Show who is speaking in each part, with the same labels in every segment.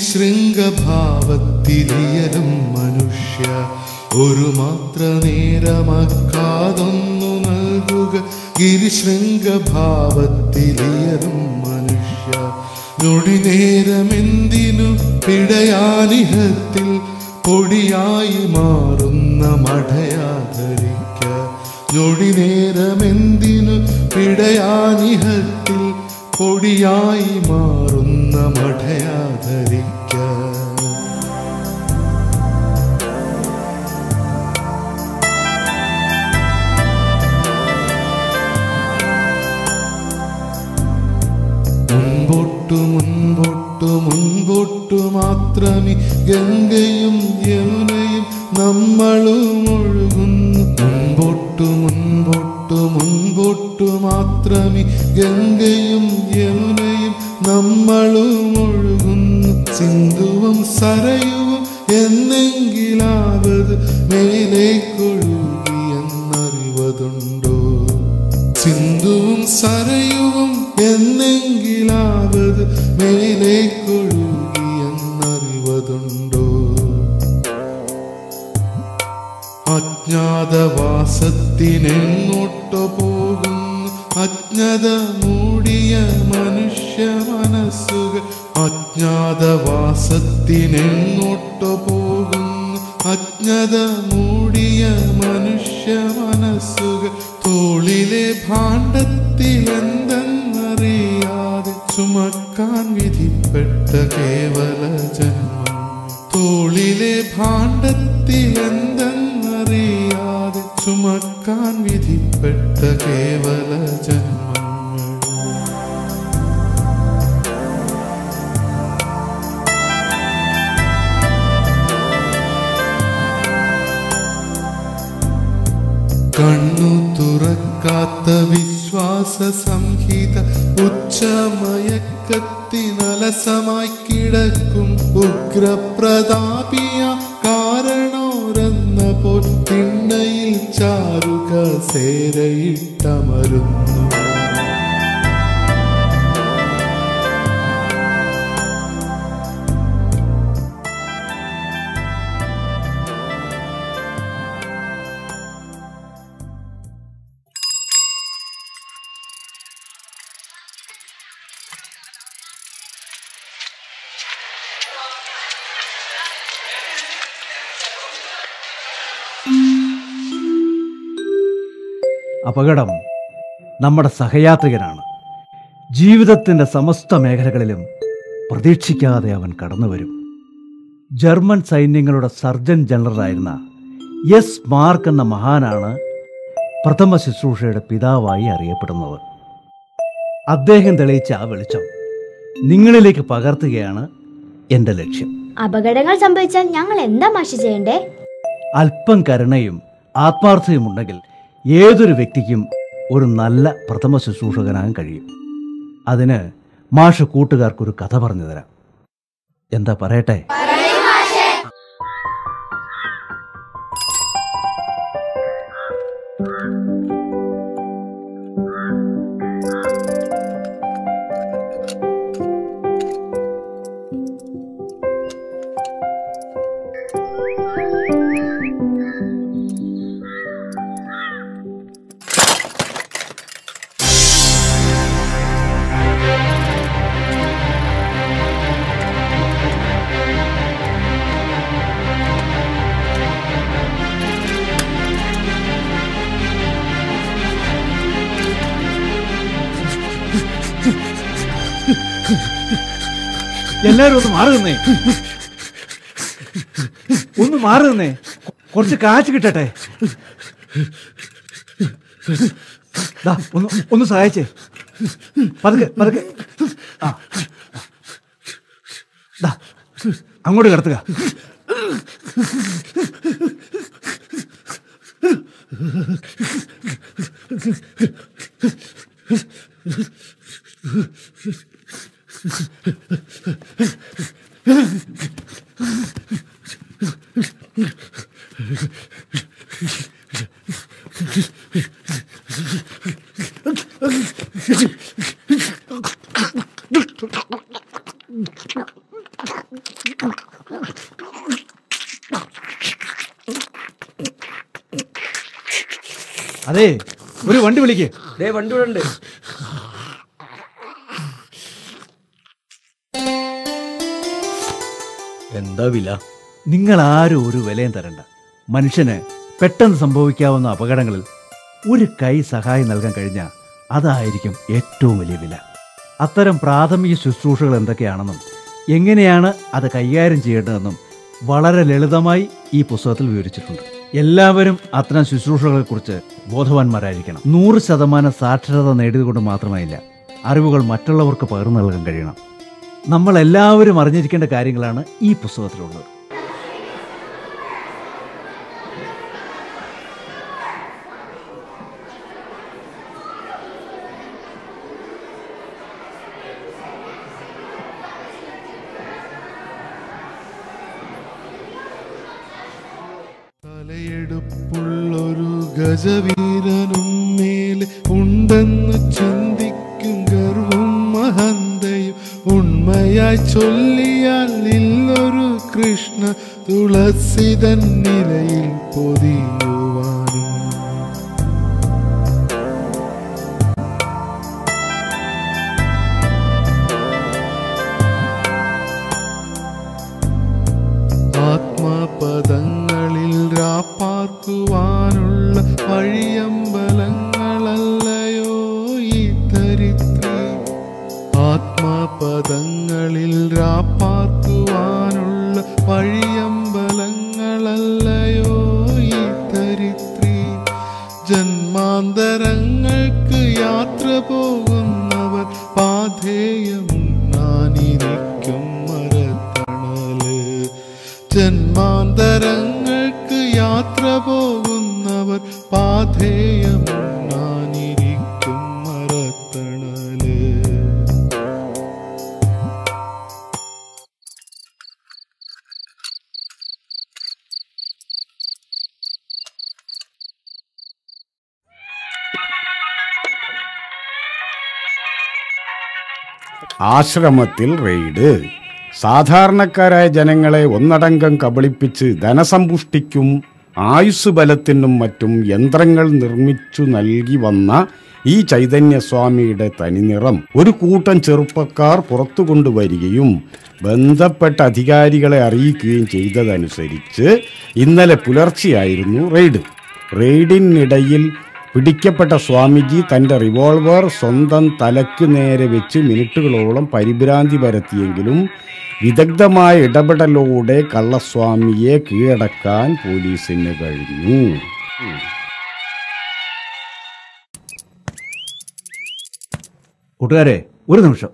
Speaker 1: ഗിരിശൃംഗഭാവത്തിലിയലും മനുഷ്യ ഒരു മാത്ര നേരമക്കാതൊന്നു നൽകുക ഗിരിശൃംഗഭാവത്തിലിയലും മനുഷ്യ ഞൊടി നേരമെന്തിനു പിടയാനിഹത്തിൽ പൊടിയായി മാറുന്ന മഠയാധരിക്ക ഞൊടി നേരമെന്തിനു പിടയാനിഹത്തിൽ പൊടിയായി മാറുന്ന മഠയാധരിക്ക മുൻപോട്ടു മുൻപോട്ടു മുൻപോട്ടു മാത്രമേ ഗംഗയും യമുനയും നമ്മളും ഒഴുകുന്നു മുൻപോട്ടു മുൻപോട്ടു മുൻപോട്ടു മാത്രമേ ഗംഗയും യമുനയും നമ്മളും ഒഴുകുന്നു സിന്ധുവും സരയുവും എന്നെങ്കിലാവത് മേലേക്കൊഴുകി എന്നറിവതുണ്ടോ സിന്ധുവും സരയുവും എന്നെങ്കിലാവത് മേലേക്കൊഴുകി എന്നറിവതുണ്ടോ അജ്ഞാതവാസത്തിനെങ്ങോട്ടോ പോകുന്നു അജ്ഞത മൂടിയ മനുഷ്യ മനസ്സുകൾ അജ്ഞാതവാസത്തിനെങ്ങോട്ടോ പോകുന്നു അജ്ഞത മൂടിയ മനുഷ്യ മനസ്സുകൾ തോളിലെ ഭാണ്ഡത്തിൽ എന്തെന്നറിയാതെ ചുമക്കാൻ വിധിപ്പെട്ട കേവല ജന്മം തോളിലെ ഭാണ്ഡത്തിൽ എന്തെന്നറിയാതെ ചുമക്കാൻ വിധിപ്പെട്ട കേവല ജന്മങ്ങൾ കണ്ണു തുറക്കാത്ത വിശ്വാസ സംഹിത ഉച്ചമയക്കത്തിനലസമായി കിടക്കും ഉഗ്രപ്രതാപിയ കാരണോരെന്ന പോൽ തിണ്ണയിൽ ചാരുക സേരയിട്ടമരുന്നു
Speaker 2: അപകടം നമ്മുടെ സഹയാത്രികനാണ് ജീവിതത്തിൻ്റെ സമസ്ത മേഖലകളിലും പ്രതീക്ഷിക്കാതെ അവൻ കടന്നു വരും ജർമ്മൻ സൈന്യങ്ങളുടെ സർജൻ ജനറലായിരുന്ന എസ് മാർക്ക് എന്ന മഹാനാണ് പ്രഥമ ശുശ്രൂഷയുടെ പിതാവായി അറിയപ്പെടുന്നത് അദ്ദേഹം തെളിയിച്ച ആ വെളിച്ചം നിങ്ങളിലേക്ക് പകർത്തുകയാണ് എൻ്റെ ലക്ഷ്യം
Speaker 3: അപകടങ്ങൾ സംഭവിച്ചാൽ ഞങ്ങൾ എന്താ മാഷി ചെയ്യണ്ടേ
Speaker 2: അല്പം കരുണയും ആത്മാർത്ഥതയും ഉണ്ടെങ്കിൽ ഏതൊരു വ്യക്തിക്കും ഒരു നല്ല പ്രഥമ ശുശ്രൂഷകനാകാൻ കഴിയും അതിന് മാഷ് കൂട്ടുകാർക്കൊരു കഥ പറഞ്ഞു തരാം എന്താ പറയട്ടെ എല്ലാരും ഒന്ന് മാറി നിന്നേ ഒന്ന് മാറി നിന്നേ കുറച്ച് കാശ് കിട്ടട്ടെ ദാ, ഒന്ന് ഒന്ന് സഹായിച്ചേ പതുക്കെ പതുക്കെ ആ ദാ, അങ്ങോട്ട് കിടത്തുക അതെ ഒരു വണ്ടി വിളിക്ക്
Speaker 4: ദേ വണ്ടി ഇവിടെ ഉണ്ട് എന്താ വില
Speaker 2: നിങ്ങൾ ആരും ഒരു വിലയും തരണ്ട മനുഷ്യന് പെട്ടെന്ന് സംഭവിക്കാവുന്ന അപകടങ്ങളിൽ ഒരു കൈ സഹായം നൽകാൻ കഴിഞ്ഞാൽ അതായിരിക്കും ഏറ്റവും വലിയ വില അത്തരം പ്രാഥമിക ശുശ്രൂഷകൾ എന്തൊക്കെയാണെന്നും എങ്ങനെയാണ് അത് കൈകാര്യം ചെയ്യേണ്ടതെന്നും വളരെ ലളിതമായി ഈ പുസ്തകത്തിൽ വിവരിച്ചിട്ടുണ്ട് എല്ലാവരും അത്തരം ശുശ്രൂഷകളെക്കുറിച്ച് ബോധവാന്മാരായിരിക്കണം നൂറ് ശതമാനം സാക്ഷരത നേടിയതുകൊണ്ട് മാത്രമായില്ല അറിവുകൾ മറ്റുള്ളവർക്ക് പകർന്നു നൽകാൻ കഴിയണം നമ്മൾ എല്ലാവരും അറിഞ്ഞിരിക്കേണ്ട കാര്യങ്ങളാണ് ഈ പുസ്തകത്തിലുള്ളത്
Speaker 1: തലയെടുപ്പുള്ളൊരു ഗജവീരനും മേലെ ഉണ്ടെന്ന് ചിന്തിക്കും ഗർവും മഹന്തയും ഉണ്മയായി ചൊല്ലിയാൽ ഇല്ലൊരു കൃഷ്ണ തുളസിതൻ നിലയിൽ പൊതിയുവാനും ആത്മപദങ്ങളിൽ രാപ്പാർക്കുവാനുള്ള വഴിയമ്പലങ്ങളല്ലയോ ഈ ധരിത്രി ആത്മപദങ്ങളിൽ രാപ്പാർക്കുവാനുള്ള വഴിയമ്പലങ്ങളല്ലയോ ഈ ധരിത്രി ജന്മാന്തരങ്ങൾക്ക് യാത്ര പോകുന്നവർ പാധേയമുണ്ണാനിരിക്കും മരത്തണല് ജന്മാന്തരങ്ങൾക്ക് യാത്ര പോകുന്നവർ പാധേയമുണ്ണാനിരിക്കും മരത്തണല്
Speaker 5: ആശ്രമത്തിൽ റെയ്ഡ് സാധാരണക്കാരായ ജനങ്ങളെ ഒന്നടങ്കം കബളിപ്പിച്ച് ധനസമ്പുഷ്ടിക്കും ആയുസ് ബലത്തിനും മറ്റും യന്ത്രങ്ങൾ നിർമ്മിച്ചു നൽകി വന്ന ഈ ചൈതന്യസ്വാമിയുടെ തനിനിറം ഒരു കൂട്ടം ചെറുപ്പക്കാർ പുറത്തു കൊണ്ടുവരികയും ബന്ധപ്പെട്ട അധികാരികളെ അറിയിക്കുകയും ചെയ്തതനുസരിച്ച് ഇന്നലെ പുലർച്ചെയായിരുന്നു റെയ്ഡ് റെയ്ഡിനിടയിൽ പിടിക്കപ്പെട്ട സ്വാമിജി തന്റെ റിവോൾവർ സ്വന്തം തലയ്ക്ക് നേരെ വെച്ച് മിനിറ്റുകളോളം പരിഭ്രാന്തി പരത്തിയെങ്കിലും വിദഗ്ധമായ ഇടപെടലോടെ കള്ളസ്വാമിയെ കീഴടക്കാൻ പോലീസിന് കഴിഞ്ഞു
Speaker 2: കൂട്ടുകാരെ ഒരു നിമിഷം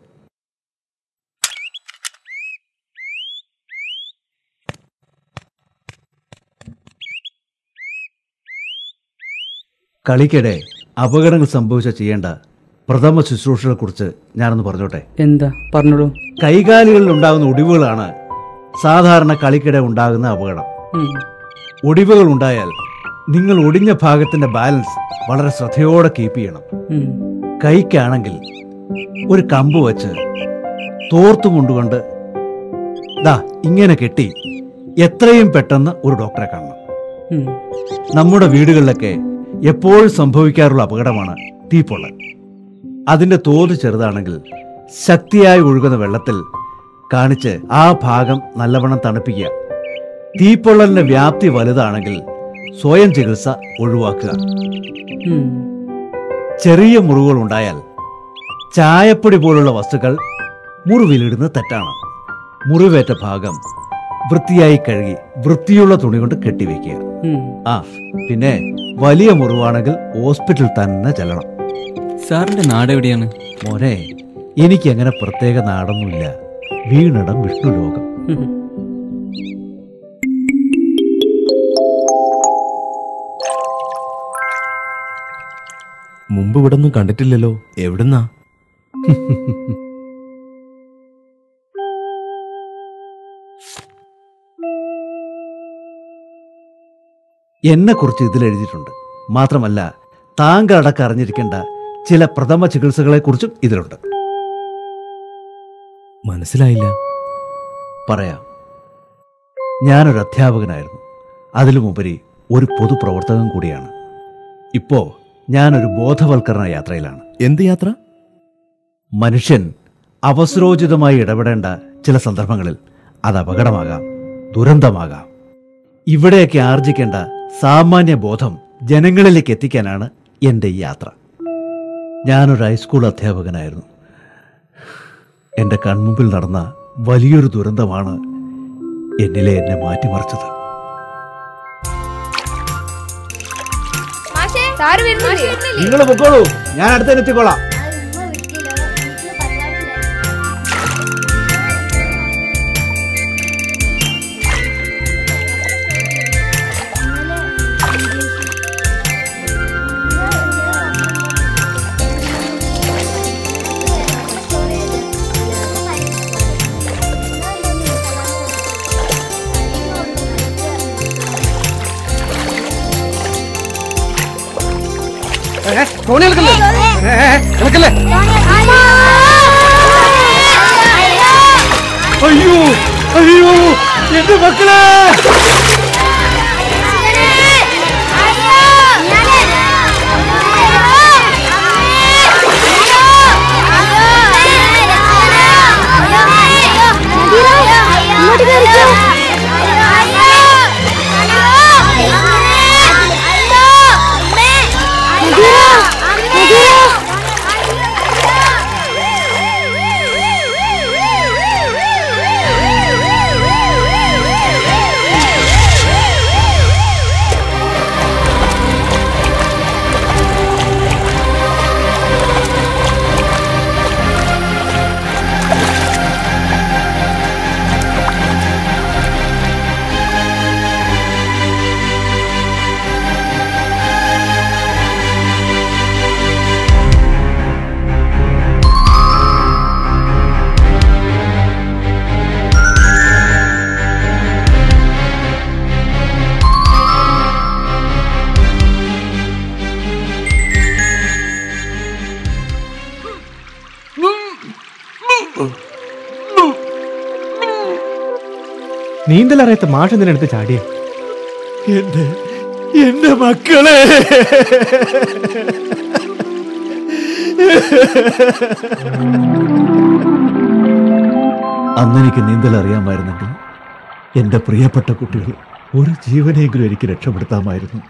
Speaker 2: കളിക്കിടെ അപകടങ്ങൾ സംഭവിച്ച ചെയ്യേണ്ട പ്രഥമ ശുശ്രൂഷകളെ കുറിച്ച് ഞാനൊന്ന് പറഞ്ഞോട്ടെ
Speaker 4: എന്താ പറഞ്ഞോളൂ
Speaker 2: കൈകാലുകളിൽ ഉണ്ടാകുന്ന ഒടിവുകളാണ് സാധാരണ കളിക്കിടെ ഉണ്ടാകുന്ന അപകടം
Speaker 4: ഉം.
Speaker 2: ഒടിവുകൾ ഉണ്ടായാൽ നിങ്ങൾ ഒടിഞ്ഞ ഭാഗത്തിന്റെ ബാലൻസ് വളരെ ശ്രദ്ധയോടെ കീപ്പ് ചെയ്യണം
Speaker 4: ഉം.
Speaker 2: കൈക്കാണെങ്കിൽ ഒരു കമ്പ് വെച്ച് തോർത്തും കൊണ്ടുകൊണ്ട് ദാ ഇങ്ങനെ കെട്ടി എത്രയും പെട്ടെന്ന് ഒരു ഡോക്ടറെ കാണണം
Speaker 4: ഉം.
Speaker 2: നമ്മുടെ വീടുകളിലൊക്കെ എപ്പോഴും സംഭവിക്കാറുള്ള അപകടമാണ് തീപ്പൊള്ളൽ അതിന്റെ തോത് ചെറുതാണെങ്കിൽ ശക്തിയായി ഒഴുകുന്ന വെള്ളത്തിൽ കാണിച്ച് ആ ഭാഗം നല്ലവണ്ണം തണുപ്പിക്കുക തീപ്പൊള്ളലിന്റെ വ്യാപ്തി വലുതാണെങ്കിൽ സ്വയം ചികിത്സ ഒഴിവാക്കുക
Speaker 4: ഉം.
Speaker 2: ചെറിയ മുറിവുകൾ ഉണ്ടായാൽ ചായപ്പൊടി പോലുള്ള വസ്തുക്കൾ മുറിവിലിടുന്നത് തെറ്റാണ് മുറിവേറ്റ ഭാഗം വൃത്തിയായി കഴുകി വൃത്തിയുള്ള തുണി കൊണ്ട് കെട്ടിവെക്കുക
Speaker 4: ഉം.
Speaker 2: ആ പിന്നെ വലിയ മുറിവാണെങ്കിൽ ഹോസ്പിറ്റലിൽ തന്നെ ചെല്ലണം
Speaker 6: സാറിന്റെ നാട് എവിടെയാണ്
Speaker 2: മോനെ എനിക്ക് അങ്ങനെ പ്രത്യേക നാടൊന്നുമില്ല വീണിടം വിഷ്ണു ലോകം
Speaker 4: ഉം.
Speaker 7: മുമ്പ് ഇവിടെ ഒന്നും കണ്ടിട്ടില്ലല്ലോ എവിടുന്നാ
Speaker 2: എന്നെ കുറിച്ച് ഇതിൽ എഴുതിയിട്ടുണ്ട് മാത്രമല്ല താങ്കൾ അടക്കം അറിഞ്ഞിരിക്കേണ്ട ചില പ്രഥമ ചികിത്സകളെ കുറിച്ചും ഇതിലുണ്ട്
Speaker 7: മനസ്സിലായില്ല
Speaker 2: പറയാം ഞാനൊരു അധ്യാപകനായിരുന്നു അതിലുമുപരി ഒരു പൊതുപ്രവർത്തകൻ കൂടിയാണ് ഇപ്പോ ഞാനൊരു ബോധവൽക്കരണ യാത്രയിലാണ്
Speaker 7: എന്ത് യാത്ര
Speaker 2: മനുഷ്യൻ അവസരോചിതമായി ഇടപെടേണ്ട ചില സന്ദർഭങ്ങളിൽ അത് അപകടമാകാം ദുരന്തമാകാം ഇവിടെയൊക്കെ ആർജിക്കേണ്ട സാമാന്യ ബോധം ജനങ്ങളിലേക്ക് എത്തിക്കാനാണ് എൻ്റെ ഈ യാത്ര ഞാനൊരു ഹൈസ്കൂൾ അധ്യാപകനായിരുന്നു എൻ്റെ കൺമുമ്പിൽ നടന്ന വലിയൊരു ദുരന്തമാണ് എന്നിലെ എന്നെ മാറ്റിമറിച്ചത് നിങ്ങൾ പൊക്കോളൂ ഞാൻ അടുത്തെത്തിക്കോളാം അയ്യോ അയ്യോ എന്റെ മക്കളെ
Speaker 3: ഇങ്ങോട്ട് കയറിക്കോ
Speaker 8: നീന്തലറിയാത്ത മാഷ് എന്തിനടുത്ത് ചാടിയേ
Speaker 2: എന്റെ എന്റെ മക്കളെ അന്നെനിക്ക് നീന്തൽ അറിയാമായിരുന്നെങ്കിൽ എൻ്റെ പ്രിയപ്പെട്ട കുട്ടികൾ ഒരു ജീവനെങ്കിലും എനിക്ക് രക്ഷപ്പെടുത്താമായിരുന്നു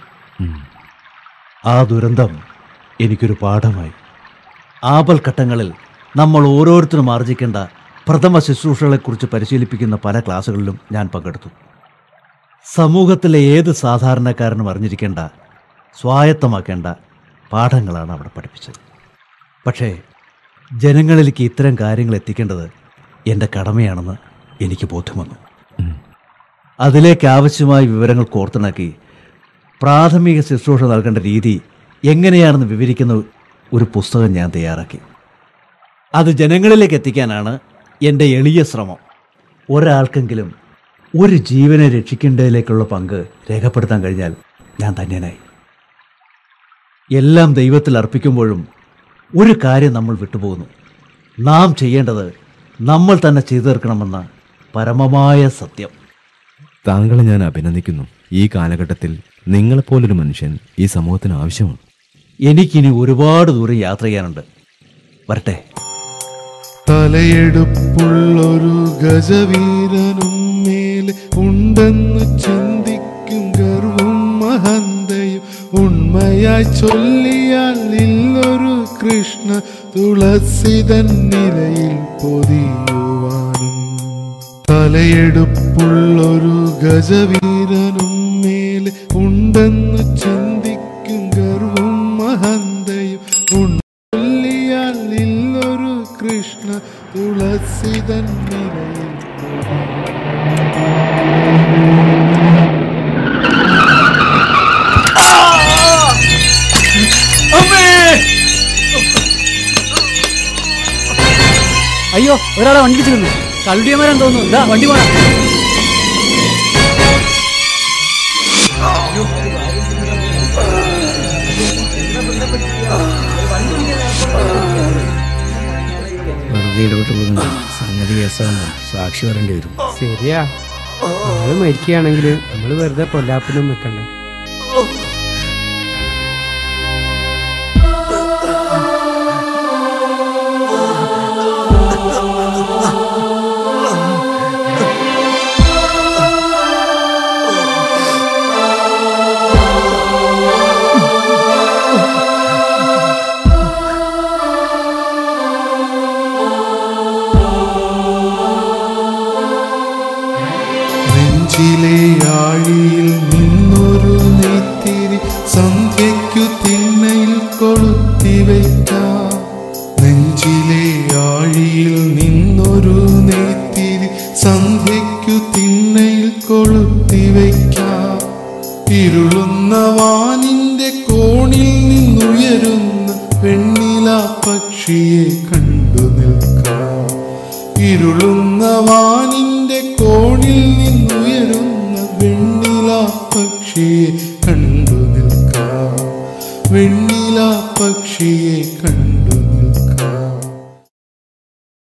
Speaker 2: ആ ദുരന്തം എനിക്കൊരു പാഠമായി ആപൽഘട്ടങ്ങളിൽ നമ്മൾ ഓരോരുത്തരും ആർജിക്കേണ്ട പ്രഥമ ശുശ്രൂഷകളെക്കുറിച്ച് പരിശീലിപ്പിക്കുന്ന പല ക്ലാസ്സുകളിലും ഞാൻ പങ്കെടുത്തു സമൂഹത്തിലെ ഏത് സാധാരണക്കാരനും അറിഞ്ഞിരിക്കേണ്ട സ്വായത്തമാക്കേണ്ട പാഠങ്ങളാണ് അവിടെ പഠിപ്പിച്ചത് പക്ഷേ ജനങ്ങളിലേക്ക് ഇത്തരം കാര്യങ്ങൾ എത്തിക്കേണ്ടത് എൻ്റെ കടമയാണെന്ന് എനിക്ക് ബോധ്യം വന്നു അതിലേക്ക് ആവശ്യമായ വിവരങ്ങൾ കോർത്തിണക്കി പ്രാഥമിക ശുശ്രൂഷ നൽകേണ്ട രീതി എങ്ങനെയാണെന്ന് വിവരിക്കുന്ന ഒരു പുസ്തകം ഞാൻ തയ്യാറാക്കി അത് ജനങ്ങളിലേക്ക് എത്തിക്കാനാണ് എൻ്റെ എളിയ ശ്രമം ഒരാൾക്കെങ്കിലും ഒരു ജീവനെ രക്ഷിക്കേണ്ടതിലേക്കുള്ള പങ്ക് രേഖപ്പെടുത്താൻ കഴിഞ്ഞാൽ ഞാൻ ധന്യനായി എല്ലാം ദൈവത്തിൽ അർപ്പിക്കുമ്പോഴും ഒരു കാര്യം നമ്മൾ വിട്ടുപോകുന്നു നാം ചെയ്യേണ്ടത് നമ്മൾ തന്നെ ചെയ്തു തീർക്കണമെന്ന പരമമായ സത്യം
Speaker 7: താങ്കളെ ഞാൻ അഭിനന്ദിക്കുന്നു ഈ കാലഘട്ടത്തിൽ നിങ്ങളെപ്പോലൊരു മനുഷ്യൻ ഈ സമൂഹത്തിന് ആവശ്യമാണ്
Speaker 2: എനിക്കിനി ഒരുപാട് ദൂരം യാത്ര ചെയ്യാനുണ്ട് വരട്ടെ
Speaker 1: തലയെടുപ്പുള്ളൊരു ഗജവീരനും മേലെ ഉണ്ടെന്ന് ചിന്തിക്കും ഗർവും മഹന്തയും ഉണ്മയായി ചൊല്ലിയാൽ ഇല്ലൊരു കൃഷ്ണ തുളസിതൻ നിലയിൽ പൊതിയുവാനും തലയെടുപ്പുള്ളൊരു ഗജവീരനും മേലെ ഉണ്ടെന്ന് ചിന്തിക്കും ഗർവും മഹന്തയും ഉണ്മ ചൊല്ലിയാൽ ഇല്ലൊരു കൃഷ്ണ തുളസിതൻ നിലയിൽ
Speaker 4: അയ്യോ ഒരാളെ വണ്ടി ഇടിച്ചിരുന്നു കള്ളിയമാരാൻ തോന്നുന്നു ഇതാ വണ്ടി പോണ
Speaker 9: വെറുതെ ഇടപെട്ടുള്ളത് സംഗതി കേസാകുമ്പോൾ സാക്ഷി വരേണ്ടി വരും
Speaker 8: ശരിയാ നമ്മള് മരിക്കുകയാണെങ്കിൽ നമ്മൾ വെറുതെ പൊല്ലാപ്പിനും നിൽക്കണ്ട
Speaker 1: ആഴിയിൽ നിന്നൊരു നെയ്ത്തിരി സന്ധ്യയ്ക്കു തിണ്ണയിൽ കൊളുത്തി വയ്ക്കാം നെഞ്ചിലെ ആഴിയിൽ നിന്നൊരു നെയ്ത്തിരി സന്ധ്യയ്ക്കു തിണ്ണയിൽ കൊളുത്തി വയ്ക്കാം ഇരുളുന്ന വാനിന്റെ കോണിൽ നിന്നുയരുന്ന വെണ്ണില പക്ഷിയെ കണ്ടു നിൽക്കാം ഇരുളുന്ന വാനിന്റെ കോണിൽ നിന്നുയരുന്ന വെണ്ണില പക്ഷിയെ കണ്ടു നിൽക്കാം വെണ്ണില പക്ഷിയെ കണ്ടു